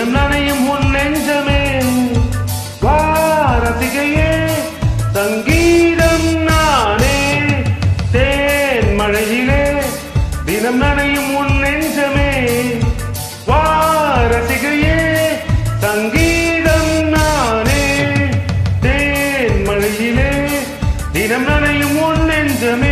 தினம் நனையும் உன் நெஞ்சமே வா ரசிகையே சங்கீதம் நானே தேன் மழையிலே தினம் நனையும் உன் நெஞ்சமே வா ரசிகையே சங்கீதம் நானே தேன் மழையிலே தினம் நனையும் உன் நெஞ்சமே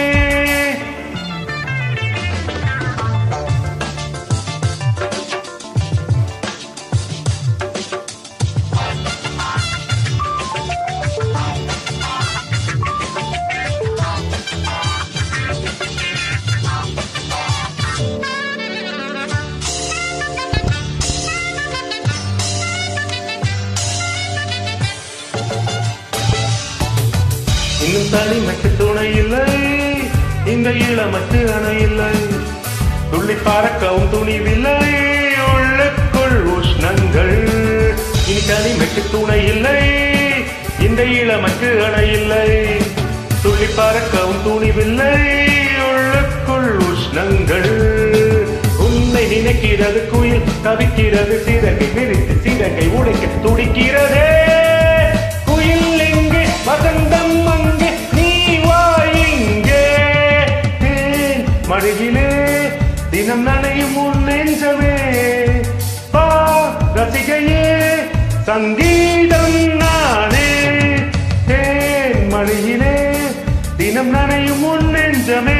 இன்னும் தனிமைக்கு துணை இல்லை இந்த இளமக்கு அணை இல்லை துள்ளி பறக்கவும் துணிவில்லை உள்ளுக்குள் உஷ்ணங்கள் இனி தனிமைக்கு துணை இல்லை இந்த இளமக்கு அணை இல்லை துள்ளி பறக்கவும் துணிவில்லை உள்ளுக்குள் உஷ்ணங்கள் உன்னை நினைக்கிறது குயில் தவிக்கிறது சிறகை விரித்து சிறகை உடைக்க துடிக்கிறதே குயில் எங்கே வசந்தம் அங்கே நீ வா இங்கே தேன் மழையிலே தினம் நனையும் உன் நெஞ்சமே பா ரசிகையே சங்கீதம் நானே தேன் மழையிலே தினம் நனையும் உன் நெஞ்சமே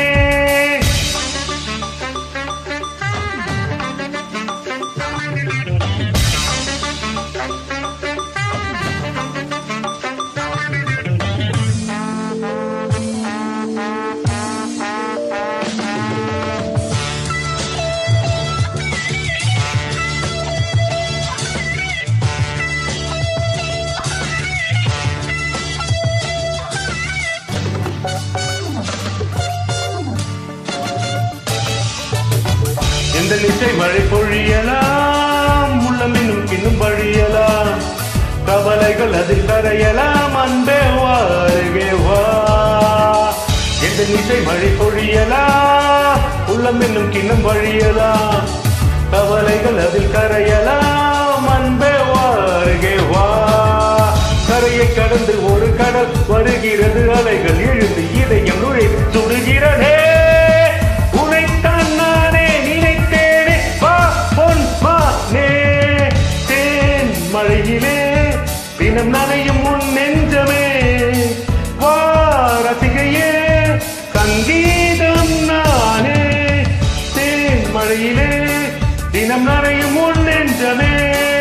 எந்த நிச்சை மழை பொழியலாம் உள்ளம் இன்னும் கிண்ணும் வழியலாம் கவலைகள் அதில் கரையலாம் அன்பே வாருகே வா எந்த நிச்சை மழை பொழியலாம் உள்ளம் இன்னும் கிண்ணும் வழியலாம் கவலைகள் அதில் கரையலாம் அன்பே வாருகே வா கரையை கடந்து ஒரு கடல் வருகிறது அலைகள் எழுந்து இதயம் நுழைந்து சுடுகிறதே உனைத்தான் நானே நினைத்தேனே வா பொன் மானே தேன் மழையிலே தினம் நனையும் உன் நெஞ்சமே வா ரசிகையே சங்கீதம் நானே தேன் மழையிலே தினம் நனையும் உன் நெஞ்சமே